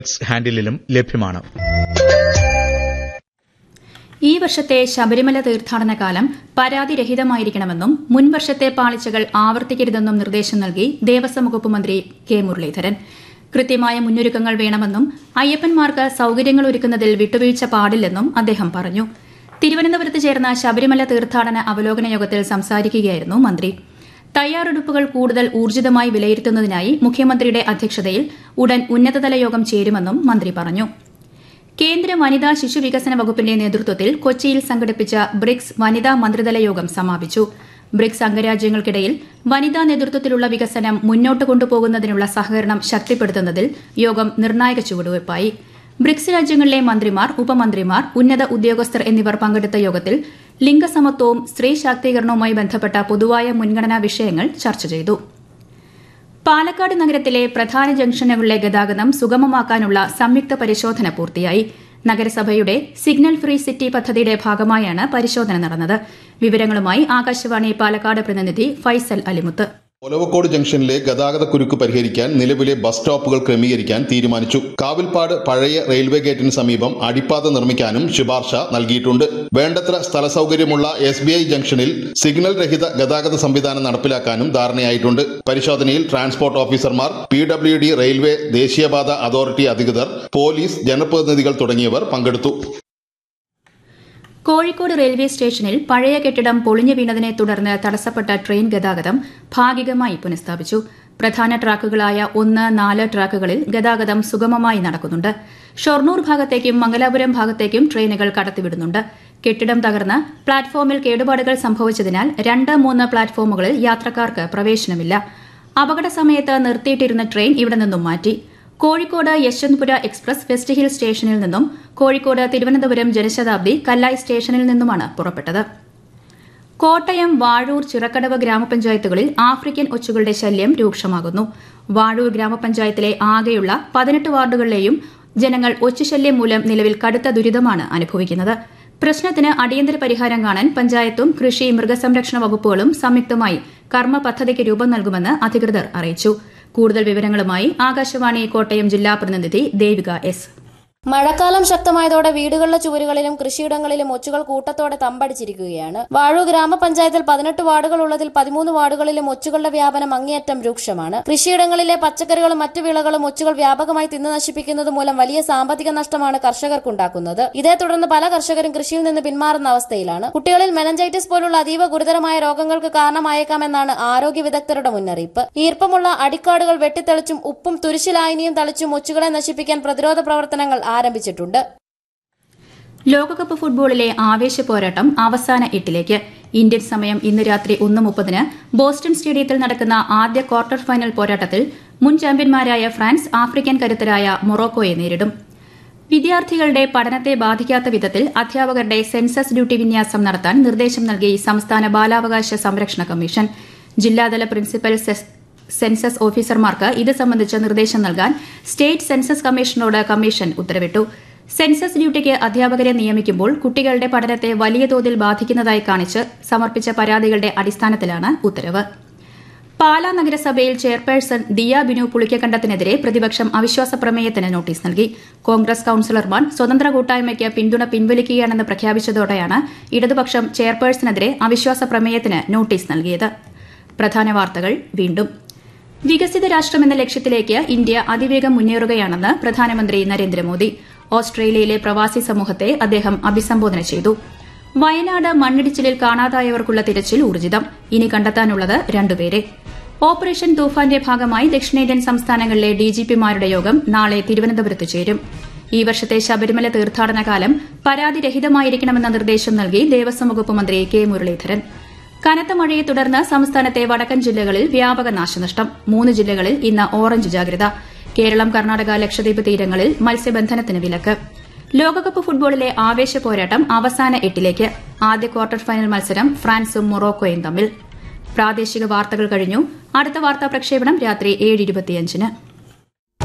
ഹാൻഡിലും ലഭ്യമാണ് ഈ വർഷത്തെ ശബരിമല തീർത്ഥാടന കാലം പരാതിരഹിതമായിരിക്കണമെന്നും മുൻ വർഷത്തെ പാളിച്ചകൾ ആവർത്തിക്കരുതെന്നും നിർദ്ദേശം നൽകി ദേവസ്വം വകുപ്പ് മന്ത്രി കെ മുരളീധരൻ കൃത്യമായ മുന്നൊരുക്കങ്ങൾ വേണമെന്നും അയ്യപ്പന്മാർക്ക് സൌകര്യങ്ങൾ ഒരുക്കുന്നതിൽ വിട്ടുവീഴ്ച പാടില്ലെന്നും അദ്ദേഹം പറഞ്ഞു തിരുവനന്തപുരത്ത് ചേർന്ന ശബരിമല തീർത്ഥാടന അവലോകന യോഗത്തിൽ സംസാരിക്കുകയായിരുന്നു മന്ത്രി തയ്യാറെടുപ്പുകൾ കൂടുതൽ ഊർജിതമായി വിലയിരുത്തുന്നതിനായി മുഖ്യമന്ത്രിയുടെ അധ്യക്ഷതയിൽ ഉടൻ ഉന്നതതല യോഗം ചേരുമെന്നും മന്ത്രി പറഞ്ഞു കേന്ദ്ര വനിതാ ശിശു വികസന വകുപ്പിന്റെ നേതൃത്വത്തിൽ കൊച്ചിയിൽ സംഘടിപ്പിച്ച ബ്രിക്സ് വനിതാ മന്ത്രിതല യോഗം സമാപിച്ചു ബ്രിക്സ് അംഗരാജ്യങ്ങൾക്കിടയിൽ വനിതാ നേതൃത്വത്തിലുള്ള വികസനം മുന്നോട്ട് കൊണ്ടുപോകുന്നതിനുള്ള സഹകരണം ശക്തിപ്പെടുത്തുന്നതിൽ യോഗം നിർണായക ചുവടുവയ്പായി ബ്രിക്സ് രാജ്യങ്ങളിലെ മന്ത്രിമാർ ഉപമന്ത്രിമാർ ഉന്നത ഉദ്യോഗസ്ഥർ എന്നിവർ പങ്കെടുത്ത യോഗത്തിൽ ലിംഗസമത്വവും സ്ത്രീ ശാക്തീകരണവുമായി ബന്ധപ്പെട്ട പൊതുവായ മുൻഗണനാ വിഷയങ്ങൾ ചർച്ച ചെയ്തു പാലക്കാട് നഗരത്തിലെ പ്രധാന ജംഗ്ഷനുകളിലെ ഗതാഗതം സുഗമമാക്കാനുള്ള സംയുക്ത പരിശോധന പൂർത്തിയായി നഗരസഭയുടെ സിഗ്നൽ ഫ്രീ സിറ്റി പദ്ധതിയുടെ ഭാഗമായാണ് പരിശോധന നടന്നത് വിവരങ്ങളുമായി ആകാശവാണി പാലക്കാട് പ്രതിനിധി ഫൈസൽ അലിമുത്ത് ഒലവക്കോട് ജംഗ്ഷനിലെ ഗതാഗത കുരുക്ക് പരിഹരിക്കാൻ നിലവിലെ ബസ് സ്റ്റോപ്പുകൾ ക്രമീകരിക്കാൻ തീരുമാനിച്ചു കാവിൽപ്പാട് പഴയ റെയിൽവേ ഗേറ്റിന് സമീപം അടിപ്പാത നിർമ്മിക്കാനും ശുപാർശ നൽകിയിട്ടുണ്ട് വേണ്ടത്ര സ്ഥല സൗകര്യമുള്ള എസ് ബി ഐ ജംഗ്ഷനിൽ സിഗ്നൽ രഹിത ഗതാഗത സംവിധാനം നടപ്പിലാക്കാനും ധാരണയായിട്ടുണ്ട് പരിശോധനയിൽ ട്രാൻസ്പോർട്ട് ഓഫീസർമാർ പി ഡബ്ല്യു ഡി റെയിൽവേ ദേശീയപാത അതോറിറ്റി അധികൃതർ പോലീസ് ജനപ്രതിനിധികൾ തുടങ്ങിയവർ പങ്കെടുത്തു കോഴിക്കോട് റെയിൽവേ സ്റ്റേഷനിൽ പഴയ കെട്ടിടം പൊളിഞ്ഞു വീണതിനെ തുടർന്ന് തടസ്സപ്പെട്ട ട്രെയിൻ ഗതാഗതം ഭാഗികമായി പുനഃസ്ഥാപിച്ചു പ്രധാന ട്രാക്കുകളായ ഒന്ന് നാല് ട്രാക്കുകളിൽ ഗതാഗതം സുഗമമായി നടക്കുന്നുണ്ട് ഷൊർണൂർ ഭാഗത്തേക്കും മംഗലാപുരം ഭാഗത്തേക്കും ട്രെയിനുകൾ കടത്തിവിടുന്നുണ്ട് കെട്ടിടം തകർന്ന് പ്ലാറ്റ്ഫോമിൽ കേടുപാടുകൾ സംഭവിച്ചതിനാൽ രണ്ട് മൂന്ന് പ്ലാറ്റ്ഫോമുകളിൽ യാത്രക്കാർക്ക് പ്രവേശനമില്ല അപകട സമയത്ത് നിർത്തിയിട്ടിരുന്ന ട്രെയിൻ ഇവിടെ നിന്നും മാറ്റി Kozhikode Yeshwantpur express West Hill സ്റ്റേഷനിൽ നിന്നും കോഴിക്കോട് തിരുവനന്തപുരം ജനശതാബ്ദി കല്ലായി സ്റ്റേഷനിൽ നിന്നുമാണ് പുറപ്പെട്ടത് കോട്ടയം വാഴൂർ ചിറക്കടവ് ഗ്രാമപഞ്ചായത്തുകളിൽ ആഫ്രിക്കൻ ഒച്ചുകളുടെ ശല്യം രൂക്ഷമാകുന്നു വാഴൂർ ഗ്രാമപഞ്ചായത്തിലെ ആകെയുള്ള പതിനെട്ട് വാർഡുകളിലെയും ജനങ്ങൾ ഒച്ചുശല്യം മൂലം നിലവിൽ കടുത്ത ദുരിതമാണ് അനുഭവിക്കുന്നത് പ്രശ്നത്തിന് അടിയന്തര പരിഹാരം കാണാൻ പഞ്ചായത്തും കൃഷി മൃഗസംരക്ഷണ വകുപ്പുകളും സംയുക്തമായി കർമ്മ പദ്ധതിക്ക് രൂപം നൽകുമെന്ന് അധികൃതർ അറിയിച്ചു കൂടുതൽ വിവരങ്ങളുമായി ആകാശവാണി കോട്ടയം ജില്ലാ പ്രതിനിധി ദേവിക എസ് മഴക്കാലം ശക്തമായതോടെ വീടുകളിലെ ചുവരുകളിലും കൃഷിയിടങ്ങളിലും ഒച്ചുകൾ കൂട്ടത്തോടെ തമ്പടിച്ചിരിക്കുകയാണ് വാഴൂർ ഗ്രാമപഞ്ചായത്തിൽ പതിനെട്ട് വാർഡുകൾ ഉള്ളതിൽ പതിമൂന്ന് വാർഡുകളിലും ഒച്ചുകളുടെ വ്യാപനം അങ്ങേയറ്റം രൂക്ഷമാണ് കൃഷിയിടങ്ങളിലെ പച്ചക്കറികളും മറ്റു വിളകളും ഒച്ചുകൾ വ്യാപകമായി തിന്നു നശിപ്പിക്കുന്നത് മൂലം വലിയ സാമ്പത്തിക നഷ്ടമാണ് കർഷകർക്കുണ്ടാക്കുന്നത് ഇതേ തുടർന്ന് പല കർഷകരും കൃഷിയിൽ നിന്ന് പിന്മാറുന്ന അവസ്ഥയിലാണ് കുട്ടികളിൽ മെനഞ്ചൈറ്റിസ് പോലുള്ള അതീവ ഗുരുതരമായ രോഗങ്ങൾക്ക് കാരണമായേക്കാമെന്നാണ് ആരോഗ്യ വിദഗ്ധരുടെ മുന്നറിയിപ്പ് ഈർപ്പമുള്ള അടിക്കാടുകൾ വെട്ടിത്തെളിച്ചും ഉപ്പും തുരിശിലായനിയും തളിച്ചും ഒച്ചുകളെ നശിപ്പിക്കാൻ പ്രതിരോധ പ്രവർത്തനങ്ങൾ ആരംഭിച്ചിട്ടുണ്ട് ലോകകപ്പ് ഫുട്ബോളിലെ ആവേശ പോരാട്ടം അവസാന എട്ടിലേക്ക് ഇന്ത്യൻ സമയം ഇന്ന് രാത്രി ഒന്ന് മുപ്പതിന് ബോസ്റ്റൺ സ്റ്റേഡിയത്തിൽ നടക്കുന്ന ആദ്യ ക്വാർട്ടർ ഫൈനൽ പോരാട്ടത്തിൽ മുൻ ചാമ്പ്യന്മാരായ ഫ്രാൻസ് ആഫ്രിക്കൻ കരുത്തരായ മൊറോക്കോയെ നേരിടും വിദ്യാർത്ഥികളുടെ പഠനത്തെ ബാധിക്കാത്ത വിധത്തിൽ അധ്യാപകരുടെ സെൻസസ് ഡ്യൂട്ടി വിന്യാസം നടത്താൻ നിർദ്ദേശം നൽകി സംസ്ഥാന ബാലാവകാശ സംരക്ഷണ കമ്മീഷൻ ജില്ലാതല പ്രിൻസിപ്പൽ സെൻസസ് ഓഫീസർമാർക്ക് ഇത് സംബന്ധിച്ച നിർദ്ദേശം നൽകാൻ സ്റ്റേറ്റ് സെൻസസ് കമ്മീഷനോട് കമ്മീഷൻ ഉത്തരവിട്ടു സെൻസസ് ഡ്യൂട്ടിക്ക് അധ്യാപകരെ നിയമിക്കുമ്പോൾ കുട്ടികളുടെ പഠനത്തെ വലിയ തോതിൽ ബാധിക്കുന്നതായി കാണിച്ച് സമർപ്പിച്ച പരാതികളുടെ അടിസ്ഥാനത്തിലാണ് ഉത്തരവ് പാലാ നഗരസഭയിൽ ചെയർപേഴ്സൺ ദിയ ബിനു പുളിക്കക്കണ്ടത്തിനെതിരെ പ്രതിപക്ഷം അവിശ്വാസ പ്രമേയത്തിന് നോട്ടീസ് നൽകി കോൺഗ്രസ് കൌൺസിലർമാർ സ്വതന്ത്ര കൂട്ടായ്മയ്ക്ക് പിന്തുണ പിൻവലിക്കുകയാണെന്ന് പ്രഖ്യാപിച്ചതോടെയാണ് ഇടതുപക്ഷം ചെയർപേഴ്സണെതിരെ അവിശ്വാസ പ്രമേയത്തിന് നോട്ടീസ് നൽകിയത് പ്രധാന വാർത്തകൾ വീണ്ടും വികസിത രാഷ്ട്രമെന്ന ലക്ഷ്യത്തിലേക്ക് ഇന്ത്യ അതിവേഗം മുന്നേറുകയാണെന്ന് പ്രധാനമന്ത്രി നരേന്ദ്രമോദി ഓസ്ട്രേലിയയിലെ പ്രവാസി സമൂഹത്തെ അദ്ദേഹം അഭിസംബോധന ചെയ്തു വയനാട് മണ്ണിടിച്ചിലിൽ കാണാതായവർക്കുള്ള തിരച്ചിൽ ഊർജിതം ഇനി കണ്ടെത്താനുള്ളത് രണ്ടുപേരെ ഓപ്പറേഷൻ തൂഫാന്റെ ഭാഗമായി ദക്ഷിണേന്ത്യൻ സംസ്ഥാനങ്ങളിലെ ഡിജിപിമാരുടെ യോഗം നാളെ തിരുവനന്തപുരത്ത് ചേരും ഈ വർഷത്തെ ശബരിമല തീർത്ഥാടന കാലം പരാതിരഹിതമായിരിക്കണമെന്ന നിർദ്ദേശം നൽകി ദേവസ്വം വകുപ്പ് മന്ത്രി കെ മുരളീധരൻ കനത്ത മഴയെ തുടർന്ന് സംസ്ഥാനത്തെ വടക്കൻ ജില്ലകളിൽ വ്യാപക നാശനഷ്ടം മൂന്ന് ജില്ലകളിൽ ഇന്ന് ഓറഞ്ച് ജാഗ്രത കേരളം കർണാടക ലക്ഷദ്വീപ് തീരങ്ങളിൽ മത്സ്യബന്ധനത്തിന് വിലക്ക് ലോകകപ്പ് ഫുട്ബോളിലെ ആവേശ പോരാട്ടം അവസാന എട്ടിലേക്ക് ആദ്യ ക്വാർട്ടർ ഫൈനൽ മത്സരം ഫ്രാൻസും മൊറോക്കോയും തമ്മിൽ പ്രാദേശിക വാർത്തകൾ കഴിഞ്ഞു അടുത്ത വാർത്താ പ്രക്ഷേപണം രാത്രി ഏഴ് ഇരുപത്തിയഞ്ചിന്